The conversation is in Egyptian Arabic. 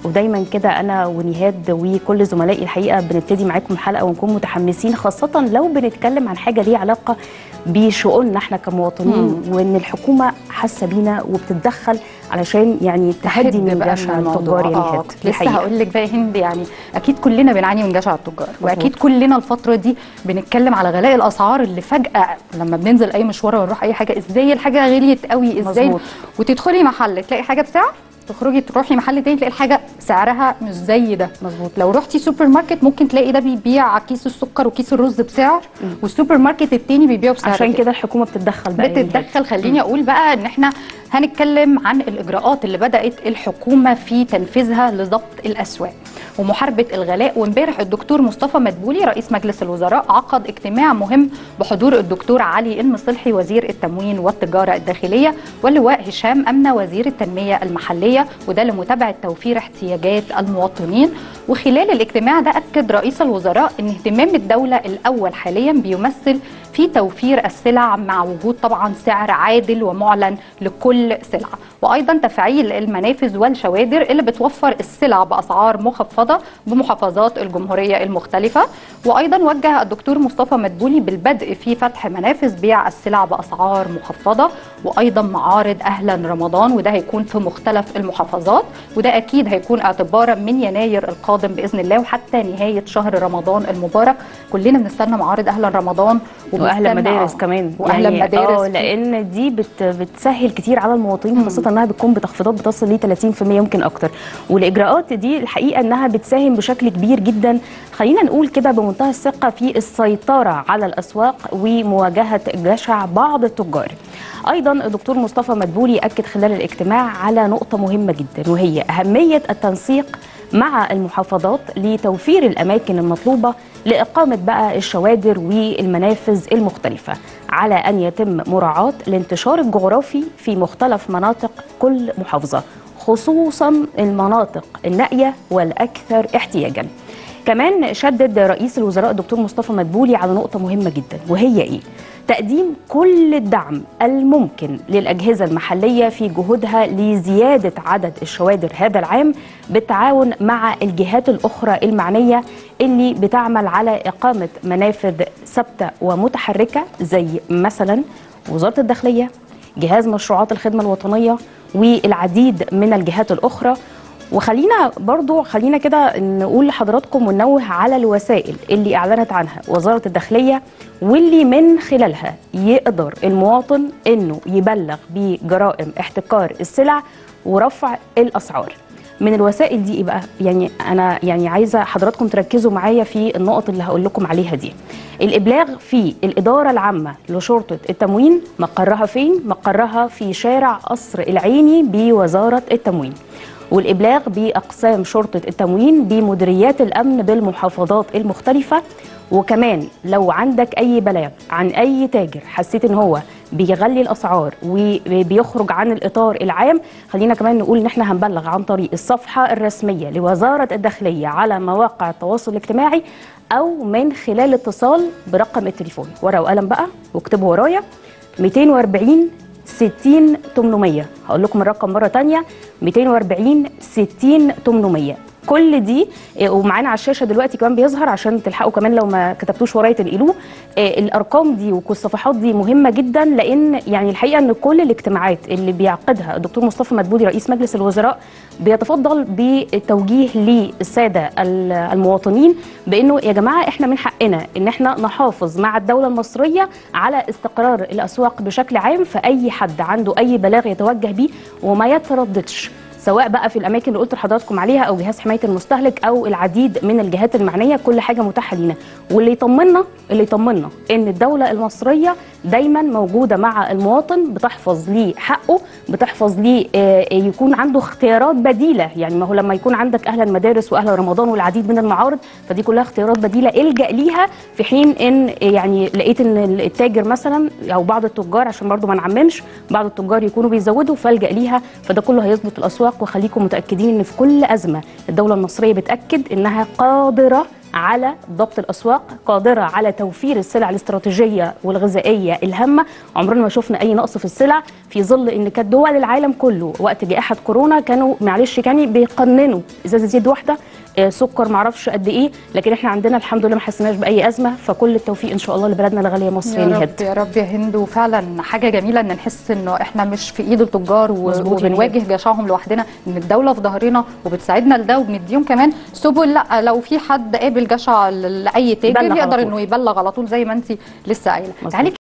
ودايما كده انا ونهاد وكل زملائي الحقيقه بنبتدي معاكم الحلقه ونكون متحمسين خاصه لو بنتكلم عن حاجه ليها علاقه بشؤوننا احنا كمواطنين وان الحكومه حاسه بينا وبتتدخل علشان يعني تهدي من بقى جشع الموضوع. التجار يا آه، نهاد كنت لسه هقول لك بقى يا هند يعني اكيد كلنا بنعاني من جشع التجار واكيد مظبوط. كلنا الفتره دي بنتكلم على غلاء الاسعار اللي فجاه لما بننزل اي مشوار ولا نروح اي حاجه ازاي الحاجه غليت قوي ازاي مظبوط. وتدخلي محل تلاقي حاجه بسعر تخرجي تروحي محل تاني تلاقي الحاجه سعرها مش زي ده مظبوط. لو رحتي سوبر ماركت ممكن تلاقي ده بيبيع كيس السكر وكيس الرز بسعر والسوبر ماركت التاني بيبيعه بسعر عشان تاني. كده الحكومه بتتدخل بقى يا نهاد. بتتدخل خليني اقول بقى ان احنا هنتكلم عن الاجراءات اللي بدات الحكومه في تنفيذها لضبط الاسواق ومحاربه الغلاء وامبارح الدكتور مصطفى مدبولي رئيس مجلس الوزراء عقد اجتماع مهم بحضور الدكتور علي المصلحي وزير التموين والتجاره الداخليه واللواء هشام امنه وزير التنميه المحليه وده لمتابعه توفير احتياجات المواطنين وخلال الاجتماع ده اكد رئيس الوزراء ان اهتمام الدوله الاول حاليا بيمثل في توفير السلع مع وجود طبعا سعر عادل ومعلن لكل سلعه وايضا تفعيل المنافذ والشوادر اللي بتوفر السلع باسعار مخفضه بمحافظات الجمهوريه المختلفه وايضا وجه الدكتور مصطفى مدبولي بالبدء في فتح منافذ بيع السلع باسعار مخفضه وايضا معارض اهلا رمضان وده هيكون في مختلف المحافظات وده اكيد هيكون اعتبارا من يناير القادم باذن الله وحتى نهايه شهر رمضان المبارك كلنا بنستنى معارض اهلا رمضان واهل وبنستنى- مدارس آه، كمان واهل يعني مدارس اه لان دي بت بتسهل كتير على المواطنين خاصه انها بتكون بتخفيضات بتصل ل 30% يمكن اكتر والاجراءات دي الحقيقه انها بتساهم بشكل كبير جدا خلينا نقول كده بمنتهى الثقه في السيطره على الاسواق ومواجهه جشع بعض التجار ايضا الدكتور مصطفى مدبولي اكد خلال الاجتماع على نقطه مهمه جدا وهي اهميه التنسيق مع المحافظات لتوفير الاماكن المطلوبه لاقامه بقى الشوادر والمنافذ المختلفه على ان يتم مراعاه الانتشار الجغرافي في مختلف مناطق كل محافظه خصوصا المناطق النائيه والاكثر احتياجا كمان شدد رئيس الوزراء الدكتور مصطفى مدبولي على نقطة مهمة جدا وهي إيه؟ تقديم كل الدعم الممكن للأجهزة المحلية في جهودها لزيادة عدد الشوادر هذا العام بالتعاون مع الجهات الأخرى المعنية اللي بتعمل على إقامة منافذ ثابتة ومتحركة زي مثلا وزارة الداخلية جهاز مشروعات الخدمة الوطنية والعديد من الجهات الأخرى وخلينا برضو خلينا كده نقول لحضراتكم وننوه على الوسائل اللي اعلنت عنها وزاره الداخليه واللي من خلالها يقدر المواطن انه يبلغ بجرائم احتكار السلع ورفع الاسعار من الوسائل دي ايه بقى يعني انا يعني عايزه حضراتكم تركزوا معايا في النقط اللي هقول لكم عليها دي الابلاغ في الاداره العامه لشرطه التموين مقرها فين مقرها في شارع قصر العيني بوزاره التموين والإبلاغ بأقسام شرطة التموين بمديريات الأمن بالمحافظات المختلفة وكمان لو عندك أي بلاغ عن أي تاجر حسيت إن هو بيغلي الأسعار وبيخرج عن الإطار العام خلينا كمان نقول إن إحنا هنبلغ عن طريق الصفحة الرسمية لوزارة الداخلية على مواقع التواصل الاجتماعي أو من خلال اتصال برقم التليفون ورقة وقلم بقى واكتبوا ورايا 240 60 800 هقول لكم الرقم مره تانية 240 60 800 كل دي آه، ومعانا على الشاشه دلوقتي كمان بيظهر عشان تلحقوا كمان لو ما كتبتوش ورايا تنقلوه آه، الارقام دي والصفحات دي مهمه جدا لان يعني الحقيقه ان كل الاجتماعات اللي بيعقدها الدكتور مصطفى مدبولي رئيس مجلس الوزراء بيتفضل بالتوجيه للساده ال- المواطنين بانه يا جماعه احنا من حقنا ان احنا نحافظ مع الدوله المصريه على استقرار الاسواق بشكل عام فاي حد عنده اي بلاغ يتوجه بيه وما يترددش سواء بقى في الاماكن اللي قلت لحضراتكم عليها او جهاز حمايه المستهلك او العديد من الجهات المعنيه كل حاجه متاحه لينا واللي يطمنا اللي يطمنا ان الدوله المصريه دايما موجوده مع المواطن بتحفظ ليه حقه بتحفظ ليه آه، يكون عنده اختيارات بديله يعني ما هو لما يكون عندك اهل المدارس واهل رمضان والعديد من المعارض فدي كلها اختيارات بديله الجا ليها في حين ان يعني لقيت ان التاجر مثلا او بعض التجار عشان برضو ما نعممش بعض التجار يكونوا بيزودوا فالجا ليها فده كله هيظبط الاسواق وخليكم متاكدين ان في كل ازمه الدوله المصريه بتاكد انها قادره على ضبط الاسواق قادره على توفير السلع الاستراتيجيه والغذائيه الهامه عمرنا ما شفنا اي نقص في السلع في ظل ان كانت دول العالم كله وقت جائحه كورونا كانوا معلش يعني بيقننوا ازازه زيت واحده آه، سكر معرفش قد ايه لكن احنا عندنا الحمد لله ما حسيناش باي ازمه فكل التوفيق ان شاء الله لبلدنا الغاليه مصر يا يعني رب هد يا رب يا هند وفعلا حاجه جميله ان نحس انه احنا مش في ايد التجار و- مظبوط يا وبنواجه جشعهم لوحدنا ان الدوله في ظهرنا وبتساعدنا لده وبنديهم كمان سبل لا لو في حد قابل جشع ل- لاي تاجر يبلغ على يقدر طول. انه يبلغ على طول زي ما انت لسه قايله مظبوط. تعالي